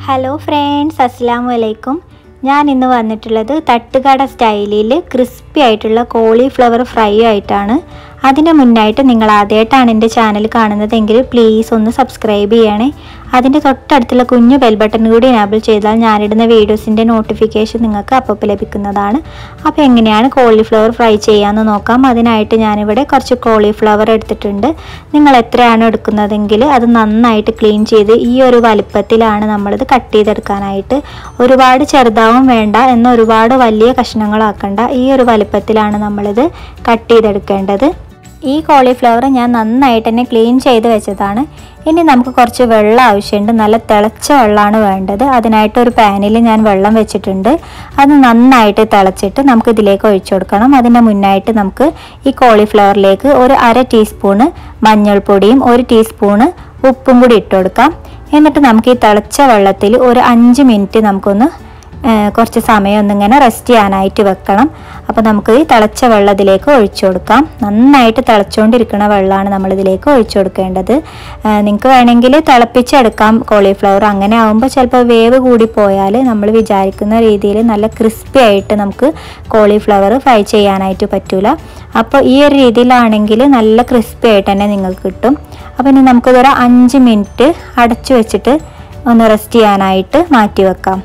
hello friends അസ്സാം വലൈക്കും ഞാൻ ഇന്ന് വന്നിട്ടുള്ളത് തട്ടുകട സ്റ്റൈലിൽ ക്രിസ്പി ആയിട്ടുള്ള കോളിഫ്ലവർ ഫ്രൈ ആയിട്ടാണ് അതിൻ്റെ മുന്നായിട്ട് നിങ്ങൾ ആദ്യമായിട്ടാണ് എൻ്റെ ചാനൽ കാണുന്നതെങ്കിൽ പ്ലീസ് ഒന്ന് സബ്സ്ക്രൈബ് ചെയ്യണേ അതിൻ്റെ തൊട്ടടുത്തുള്ള കുഞ്ഞു ബെൽ ബട്ടൺ കൂടി എനാബിൾ ചെയ്താൽ ഞാനിടുന്ന വീഡിയോസിൻ്റെ നോട്ടിഫിക്കേഷൻ നിങ്ങൾക്ക് അപ്പോൾ ലഭിക്കുന്നതാണ് അപ്പോൾ എങ്ങനെയാണ് കോളിഫ്ലവർ ഫ്രൈ ചെയ്യാമെന്ന് നോക്കാം അതിനായിട്ട് ഞാനിവിടെ കുറച്ച് കോളിഫ്ലവർ എടുത്തിട്ടുണ്ട് നിങ്ങൾ എത്രയാണ് എടുക്കുന്നതെങ്കിൽ അത് നന്നായിട്ട് ക്ലീൻ ചെയ്ത് ഈ ഒരു വലിപ്പത്തിലാണ് നമ്മളിത് കട്ട് ചെയ്തെടുക്കാനായിട്ട് ഒരുപാട് ചെറുതാവും വേണ്ട എന്നാൽ ഒരുപാട് വലിയ കഷ്ണങ്ങളാക്കണ്ട ഈ ഒരു വലിപ്പത്തിലാണ് നമ്മളിത് കട്ട് ചെയ്തെടുക്കേണ്ടത് ഈ കോളിഫ്ലവർ ഞാൻ നന്നായിട്ട് തന്നെ ക്ലീൻ ചെയ്ത് വെച്ചതാണ് ഇനി നമുക്ക് കുറച്ച് വെള്ളം ആവശ്യമുണ്ട് നല്ല തിളച്ച വെള്ളമാണ് വേണ്ടത് അതിനായിട്ട് ഒരു പാനിൽ ഞാൻ വെള്ളം വെച്ചിട്ടുണ്ട് അത് നന്നായിട്ട് തിളച്ചിട്ട് നമുക്ക് ഇതിലേക്ക് ഒഴിച്ചു കൊടുക്കണം അതിൻ്റെ മുന്നായിട്ട് നമുക്ക് ഈ കോളിഫ്ലവറിലേക്ക് ഒരു അര ടീസ്പൂണ് മഞ്ഞൾപ്പൊടിയും ഒരു ടീസ്പൂണ് ഉപ്പും കൂടി ഇട്ട് കൊടുക്കാം എന്നിട്ട് നമുക്ക് ഈ തിളച്ച വെള്ളത്തിൽ ഒരു അഞ്ച് മിനിറ്റ് നമുക്കൊന്ന് കുറച്ച് സമയം ഒന്നിങ്ങനെ റെസ്റ്റ് ചെയ്യാനായിട്ട് വെക്കണം അപ്പോൾ നമുക്ക് ഈ തിളച്ച വെള്ളം ഇതിലേക്ക് ഒഴിച്ചു കൊടുക്കാം നന്നായിട്ട് തിളച്ചുകൊണ്ടിരിക്കുന്ന വെള്ളമാണ് നമ്മൾ ഇതിലേക്ക് ഒഴിച്ചു കൊടുക്കേണ്ടത് നിങ്ങൾക്ക് വേണമെങ്കിൽ തിളപ്പിച്ചെടുക്കാം കോളിഫ്ലവർ അങ്ങനെ ആകുമ്പോൾ ചിലപ്പോൾ വേവ് കൂടി പോയാൽ നമ്മൾ വിചാരിക്കുന്ന രീതിയിൽ നല്ല ക്രിസ്പി ആയിട്ട് നമുക്ക് കോളിഫ്ലവർ ഫ്രൈ ചെയ്യാനായിട്ട് പറ്റൂല അപ്പോൾ ഈ ഒരു രീതിയിലാണെങ്കിൽ നല്ല ക്രിസ്പി ആയിട്ട് തന്നെ നിങ്ങൾക്ക് കിട്ടും അപ്പോൾ ഇനി നമുക്കിതൊരു അഞ്ച് മിനിറ്റ് അടച്ചു വെച്ചിട്ട് ഒന്ന് റെസ്റ്റ് ചെയ്യാനായിട്ട് മാറ്റി വെക്കാം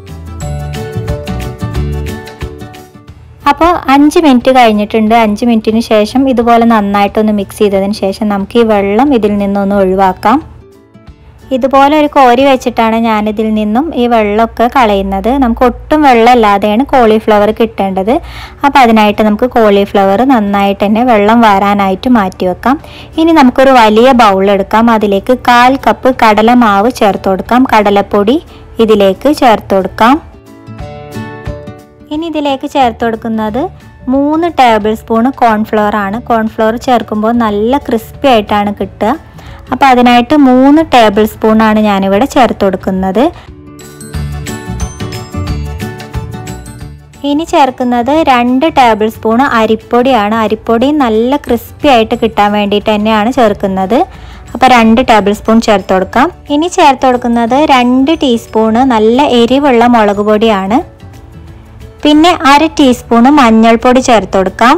അപ്പോൾ അഞ്ച് മിനിറ്റ് കഴിഞ്ഞിട്ടുണ്ട് അഞ്ച് മിനിറ്റിന് ശേഷം ഇതുപോലെ നന്നായിട്ടൊന്ന് മിക്സ് ചെയ്തതിന് ശേഷം നമുക്ക് ഈ വെള്ളം ഇതിൽ നിന്നൊന്ന് ഒഴിവാക്കാം ഇതുപോലെ ഒരു കോരി വെച്ചിട്ടാണ് ഞാനിതിൽ നിന്നും ഈ വെള്ളമൊക്കെ കളയുന്നത് നമുക്ക് ഒട്ടും വെള്ളമില്ലാതെയാണ് കോളിഫ്ലവർ കിട്ടേണ്ടത് അപ്പോൾ അതിനായിട്ട് നമുക്ക് കോളിഫ്ലവർ നന്നായിട്ട് തന്നെ വെള്ളം വാരാനായിട്ട് മാറ്റി വെക്കാം ഇനി നമുക്കൊരു വലിയ ബൗൾ എടുക്കാം അതിലേക്ക് കാൽ കപ്പ് കടലമാവ് ചേർത്ത് കൊടുക്കാം കടലപ്പൊടി ഇതിലേക്ക് ചേർത്ത് കൊടുക്കാം ഇനി ഇതിലേക്ക് ചേർത്ത് കൊടുക്കുന്നത് മൂന്ന് ടേബിൾ സ്പൂണ് കോൺഫ്ലവർ ആണ് കോൺഫ്ലവർ ചേർക്കുമ്പോൾ നല്ല ക്രിസ്പി ആയിട്ടാണ് കിട്ടുക അപ്പോൾ അതിനായിട്ട് മൂന്ന് ടേബിൾ സ്പൂണാണ് ഞാനിവിടെ ചേർത്ത് കൊടുക്കുന്നത് ഇനി ചേർക്കുന്നത് രണ്ട് ടേബിൾ സ്പൂൺ അരിപ്പൊടിയാണ് അരിപ്പൊടി നല്ല ക്രിസ്പി ആയിട്ട് കിട്ടാൻ വേണ്ടിയിട്ട് തന്നെയാണ് ചേർക്കുന്നത് അപ്പോൾ രണ്ട് ടേബിൾ സ്പൂൺ ചേർത്ത് കൊടുക്കാം ഇനി ചേർത്ത് കൊടുക്കുന്നത് രണ്ട് ടീസ്പൂണ് നല്ല എരിവുള്ള മുളക് പൊടിയാണ് പിന്നെ അര ടീസ്പൂണ് മഞ്ഞൾപ്പൊടി ചേർത്ത് കൊടുക്കാം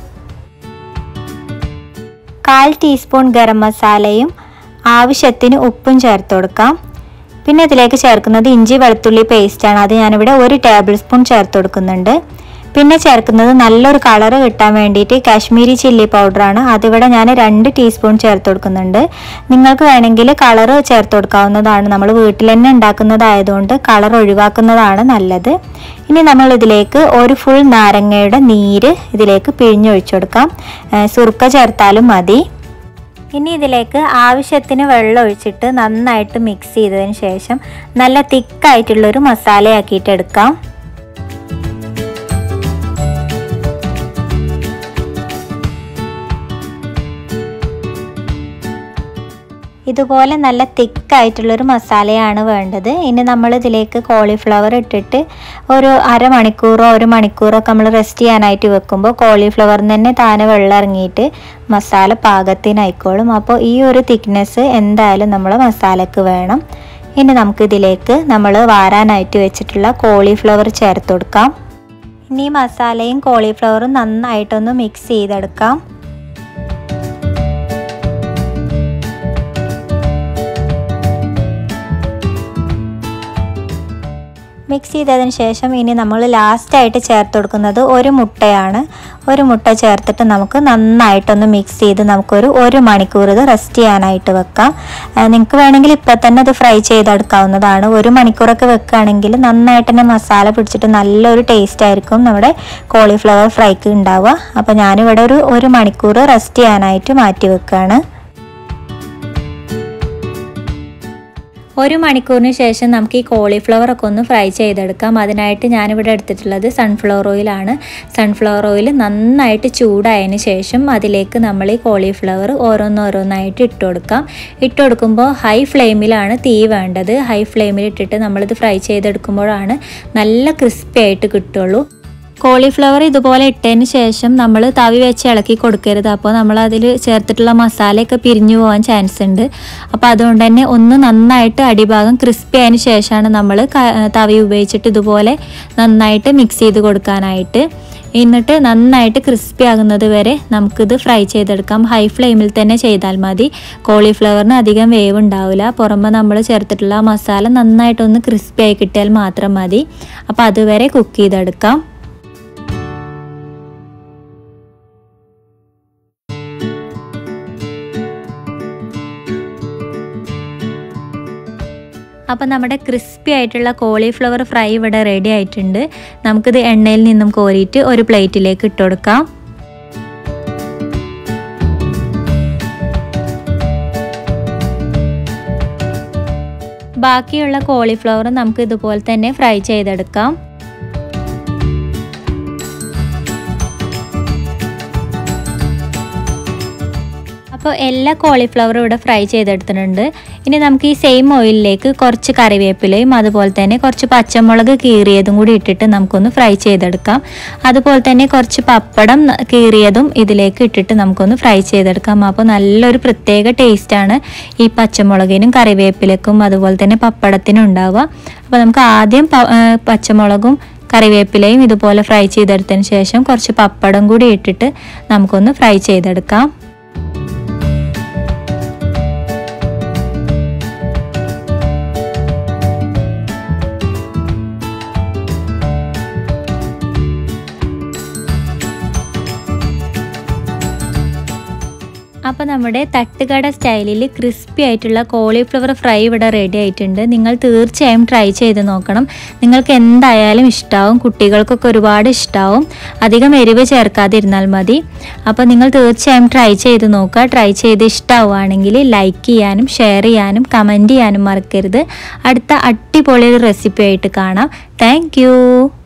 കാൽ ടീസ്പൂൺ ഗരം മസാലയും ആവശ്യത്തിന് ഉപ്പും ചേർത്ത് കൊടുക്കാം പിന്നെ ഇതിലേക്ക് ചേർക്കുന്നത് ഇഞ്ചി വെളുത്തുള്ളി പേസ്റ്റാണ് അത് ഞാനിവിടെ ഒരു ടേബിൾ സ്പൂൺ ചേർത്ത് കൊടുക്കുന്നുണ്ട് പിന്നെ ചേർക്കുന്നത് നല്ലൊരു കളറ് കിട്ടാൻ വേണ്ടിയിട്ട് കാശ്മീരി ചില്ലി പൗഡറാണ് അതിവിടെ ഞാൻ രണ്ട് ടീസ്പൂൺ ചേർത്ത് കൊടുക്കുന്നുണ്ട് നിങ്ങൾക്ക് വേണമെങ്കിൽ കളറ് ചേർത്ത് കൊടുക്കാവുന്നതാണ് നമ്മൾ വീട്ടിൽ തന്നെ ഉണ്ടാക്കുന്നതായതുകൊണ്ട് കളർ ഒഴിവാക്കുന്നതാണ് നല്ലത് ഇനി നമ്മൾ ഇതിലേക്ക് ഒരു ഫുൾ നാരങ്ങയുടെ നീര് ഇതിലേക്ക് പിഴിഞ്ഞൊഴിച്ചു കൊടുക്കാം സുറുക്ക ചേർത്താലും മതി ഇനി ഇതിലേക്ക് ആവശ്യത്തിന് വെള്ളം ഒഴിച്ചിട്ട് നന്നായിട്ട് മിക്സ് ചെയ്തതിന് ശേഷം നല്ല തിക്കായിട്ടുള്ളൊരു മസാലയാക്കിയിട്ട് എടുക്കാം ഇതുപോലെ നല്ല തിക്കായിട്ടുള്ളൊരു മസാലയാണ് വേണ്ടത് ഇനി നമ്മൾ ഇതിലേക്ക് കോളിഫ്ലവർ ഇട്ടിട്ട് ഒരു അരമണിക്കൂറോ ഒരു മണിക്കൂറോ ഒക്കെ നമ്മൾ റെസ്റ്റ് ചെയ്യാനായിട്ട് വെക്കുമ്പോൾ കോളിഫ്ലവറിന് തന്നെ താനെ വെള്ളം ഇറങ്ങിയിട്ട് മസാല പാകത്തിനായിക്കോളും അപ്പോൾ ഈ ഒരു തിക്നെസ് എന്തായാലും നമ്മൾ മസാലക്ക് വേണം ഇനി നമുക്ക് ഇതിലേക്ക് നമ്മൾ വാരാനായിട്ട് വെച്ചിട്ടുള്ള കോളിഫ്ലവർ ചേർത്ത് കൊടുക്കാം ഇനി മസാലയും കോളിഫ്ലവറും നന്നായിട്ടൊന്ന് മിക്സ് ചെയ്തെടുക്കാം മിക്സ് ചെയ്തതിന് ശേഷം ഇനി നമ്മൾ ലാസ്റ്റായിട്ട് ചേർത്ത് കൊടുക്കുന്നത് ഒരു മുട്ടയാണ് ഒരു മുട്ട ചേർത്തിട്ട് നമുക്ക് നന്നായിട്ടൊന്ന് മിക്സ് ചെയ്ത് നമുക്കൊരു ഒരു മണിക്കൂർ ഇത് റെസ്റ്റ് ചെയ്യാനായിട്ട് വെക്കാം നിങ്ങൾക്ക് വേണമെങ്കിൽ ഇപ്പം തന്നെ ഇത് ഫ്രൈ ചെയ്തെടുക്കാവുന്നതാണ് ഒരു മണിക്കൂറൊക്കെ വെക്കുകയാണെങ്കിൽ നന്നായിട്ട് തന്നെ മസാല പിടിച്ചിട്ട് നല്ലൊരു ടേസ്റ്റ് ആയിരിക്കും നമ്മുടെ കോളിഫ്ലവർ ഫ്രൈക്ക് ഉണ്ടാവുക അപ്പോൾ ഞാനിവിടെ ഒരു ഒരു മണിക്കൂർ റെസ്റ്റ് ചെയ്യാനായിട്ട് മാറ്റി വെക്കുകയാണ് ഒരു മണിക്കൂറിന് ശേഷം നമുക്ക് ഈ കോളിഫ്ലവർ ഒക്കെ ഒന്ന് ഫ്രൈ ചെയ്തെടുക്കാം അതിനായിട്ട് ഞാനിവിടെ എടുത്തിട്ടുള്ളത് സൺഫ്ലവർ ഓയിലാണ് സൺഫ്ലവർ ഓയിൽ നന്നായിട്ട് ചൂടായതിന് ശേഷം അതിലേക്ക് നമ്മൾ ഈ കോളിഫ്ലവർ ഓരോന്നോരോന്നായിട്ട് ഇട്ട് കൊടുക്കാം ഇട്ട് കൊടുക്കുമ്പോൾ ഹൈ ഫ്ലെയിമിലാണ് തീ വേണ്ടത് ഹൈ ഫ്ലെയിമിൽ ഇട്ടിട്ട് നമ്മളിത് ഫ്രൈ ചെയ്തെടുക്കുമ്പോഴാണ് നല്ല ക്രിസ്പി ആയിട്ട് കിട്ടുള്ളൂ കോളിഫ്ലവർ ഇതുപോലെ ഇട്ടതിന് ശേഷം നമ്മൾ തവി വെച്ച് ഇളക്കി കൊടുക്കരുത് അപ്പോൾ നമ്മൾ അതിൽ ചേർത്തിട്ടുള്ള മസാലയൊക്കെ പിരിഞ്ഞു പോകാൻ ചാൻസ് ഉണ്ട് അപ്പോൾ അതുകൊണ്ട് തന്നെ ഒന്ന് നന്നായിട്ട് അടിഭാഗം ക്രിസ്പി ആയതിന് ശേഷമാണ് നമ്മൾ തവി ഉപയോഗിച്ചിട്ട് ഇതുപോലെ നന്നായിട്ട് മിക്സ് ചെയ്ത് കൊടുക്കാനായിട്ട് എന്നിട്ട് നന്നായിട്ട് ക്രിസ്പി ആകുന്നത് വരെ നമുക്കിത് ഫ്രൈ ചെയ്തെടുക്കാം ഹൈ ഫ്ലെയിമിൽ തന്നെ ചെയ്താൽ മതി കോളിഫ്ലവറിന് അധികം വേവ് ഉണ്ടാവില്ല പുറമെ നമ്മൾ ചേർത്തിട്ടുള്ള മസാല നന്നായിട്ടൊന്ന് ക്രിസ്പി ആയി കിട്ടിയാൽ മാത്രം മതി അപ്പോൾ അതുവരെ കുക്ക് ചെയ്തെടുക്കാം അപ്പോൾ നമ്മുടെ ക്രിസ്പി ആയിട്ടുള്ള കോളിഫ്ലവർ ഫ്രൈ ഇവിടെ റെഡി ആയിട്ടുണ്ട് നമുക്കിത് എണ്ണയിൽ നിന്നും കോരിയിട്ട് ഒരു പ്ലേറ്റിലേക്ക് ഇട്ട് കൊടുക്കാം ബാക്കിയുള്ള കോളിഫ്ലവർ നമുക്ക് ഇതുപോലെ തന്നെ ഫ്രൈ ചെയ്തെടുക്കാം അപ്പോൾ എല്ലാ കോളിഫ്ലവറും ഇവിടെ ഫ്രൈ ചെയ്തെടുത്തിട്ടുണ്ട് ഇനി നമുക്ക് ഈ സെയിം ഓയിലിലേക്ക് കുറച്ച് കറിവേപ്പിലയും അതുപോലെ തന്നെ കുറച്ച് പച്ചമുളക് കീറിയതും കൂടി ഇട്ടിട്ട് നമുക്കൊന്ന് ഫ്രൈ ചെയ്തെടുക്കാം അതുപോലെ തന്നെ കുറച്ച് പപ്പടം കീറിയതും ഇതിലേക്ക് ഇട്ടിട്ട് നമുക്കൊന്ന് ഫ്രൈ ചെയ്തെടുക്കാം അപ്പോൾ നല്ലൊരു പ്രത്യേക ടേസ്റ്റാണ് ഈ പച്ചമുളകിനും കറിവേപ്പിലക്കും അതുപോലെ തന്നെ പപ്പടത്തിനും ഉണ്ടാവുക അപ്പോൾ നമുക്ക് ആദ്യം പച്ചമുളകും കറിവേപ്പിലയും ഇതുപോലെ ഫ്രൈ ചെയ്തെടുത്തതിന് ശേഷം കുറച്ച് പപ്പടം കൂടി ഇട്ടിട്ട് നമുക്കൊന്ന് ഫ്രൈ ചെയ്തെടുക്കാം അപ്പോൾ നമ്മുടെ തട്ടുകട സ്റ്റൈലിൽ ക്രിസ്പി ആയിട്ടുള്ള കോളിഫ്ലവർ ഫ്രൈ ഇവിടെ റെഡി ആയിട്ടുണ്ട് നിങ്ങൾ തീർച്ചയായും ട്രൈ ചെയ്ത് നോക്കണം നിങ്ങൾക്ക് എന്തായാലും ഇഷ്ടമാവും കുട്ടികൾക്കൊക്കെ ഒരുപാട് ഇഷ്ടമാവും അധികം എരിവ് ചേർക്കാതിരുന്നാൽ മതി അപ്പോൾ നിങ്ങൾ തീർച്ചയായും ട്രൈ ചെയ്ത് നോക്കുക ട്രൈ ചെയ്ത് ഇഷ്ടമാവുകയാണെങ്കിൽ ലൈക്ക് ചെയ്യാനും ഷെയർ ചെയ്യാനും കമൻറ്റ് ചെയ്യാനും മറക്കരുത് അടുത്ത അടിപൊളി റെസിപ്പി ആയിട്ട് കാണാം താങ്ക്